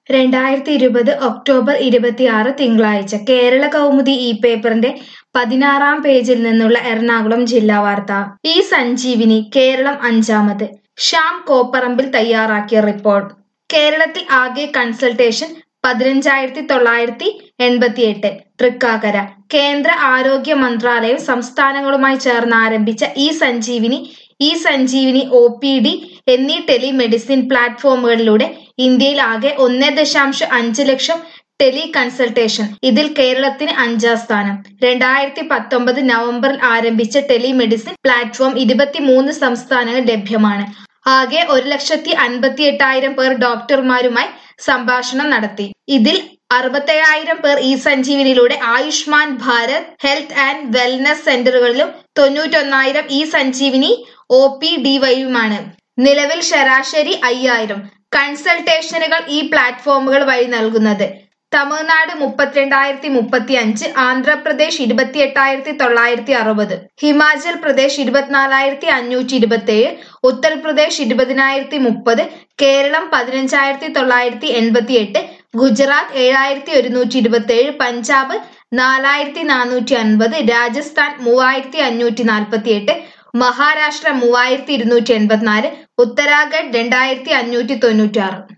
രണ്ടായിരത്തി ഇരുപത് ഒക്ടോബർ ഇരുപത്തിയാറ് തിങ്കളാഴ്ച കേരള കൗമുദി ഈ പേപ്പറിന്റെ പതിനാറാം പേജിൽ നിന്നുള്ള എറണാകുളം ജില്ലാ വാർത്ത ഈ സഞ്ജീവിനി കേരളം അഞ്ചാമത് ശ്യാം കോപ്പറമ്പിൽ തയ്യാറാക്കിയ റിപ്പോർട്ട് കേരളത്തിൽ ആകെ കൺസൾട്ടേഷൻ പതിനഞ്ചായിരത്തി തൊള്ളായിരത്തി എൺപത്തിയെട്ട് തൃക്കാക്കര കേന്ദ്ര ആരോഗ്യ മന്ത്രാലയം സംസ്ഥാനങ്ങളുമായി ചേർന്ന് ആരംഭിച്ച ഈ സഞ്ജീവിനി ഈ സഞ്ജീവിനി ഒ പി ഡി എന്നീ ടെലിമെഡിസിൻ പ്ലാറ്റ്ഫോമുകളിലൂടെ ഇന്ത്യയിൽ ആകെ ഒന്ന് ദശാംശം അഞ്ച് ലക്ഷം ടെലി കൺസൾട്ടേഷൻ ഇതിൽ കേരളത്തിന് അഞ്ചാം സ്ഥാനം രണ്ടായിരത്തി പത്തൊമ്പത് നവംബറിൽ ആരംഭിച്ച ടെലിമെഡിസിൻ പ്ലാറ്റ്ഫോം ഇരുപത്തിമൂന്ന് സംസ്ഥാനങ്ങൾ ലഭ്യമാണ് ആകെ ഒരു ലക്ഷത്തി അൻപത്തി എട്ടായിരം പേർ ഡോക്ടർമാരുമായി സംഭാഷണം നടത്തി ഇതിൽ അറുപത്തേഴായിരം പേർ ഈ സഞ്ജീവനിയിലൂടെ Ayushman Bharat health and wellness സെന്ററുകളിലും തൊണ്ണൂറ്റൊന്നായിരം ഈ സഞ്ജീവിനി ഒ പി ഡി വഴിയുമാണ് നിലവിൽ ശരാശരി അയ്യായിരം കൺസൾട്ടേഷനുകൾ ഈ പ്ലാറ്റ്ഫോമുകൾ വഴി നൽകുന്നത് തമിഴ്നാട് മുപ്പത്തിരണ്ടായിരത്തി മുപ്പത്തി അഞ്ച് ആന്ധ്രാപ്രദേശ് ഇരുപത്തി എട്ടായിരത്തി തൊള്ളായിരത്തി അറുപത് ഹിമാചൽ പ്രദേശ് ഇരുപത്തിനാലായിരത്തി അഞ്ഞൂറ്റി ഇരുപത്തി ഏഴ് ഉത്തർപ്രദേശ് ഇരുപതിനായിരത്തി മുപ്പത് കേരളം പതിനഞ്ചായിരത്തി തൊള്ളായിരത്തി എൺപത്തി എട്ട് ഗുജറാത്ത് ഏഴായിരത്തി ഒരുന്നൂറ്റി ഇരുപത്തി ഏഴ് പഞ്ചാബ് നാലായിരത്തി നാനൂറ്റി അൻപത് രാജസ്ഥാൻ മൂവായിരത്തി അഞ്ഞൂറ്റി നാൽപ്പത്തി എട്ട് മഹാരാഷ്ട്ര മൂവായിരത്തി ഇരുന്നൂറ്റി എൺപത്തിനാല് ഉത്തരാഖണ്ഡ് രണ്ടായിരത്തി അഞ്ഞൂറ്റി തൊണ്ണൂറ്റി ആറ്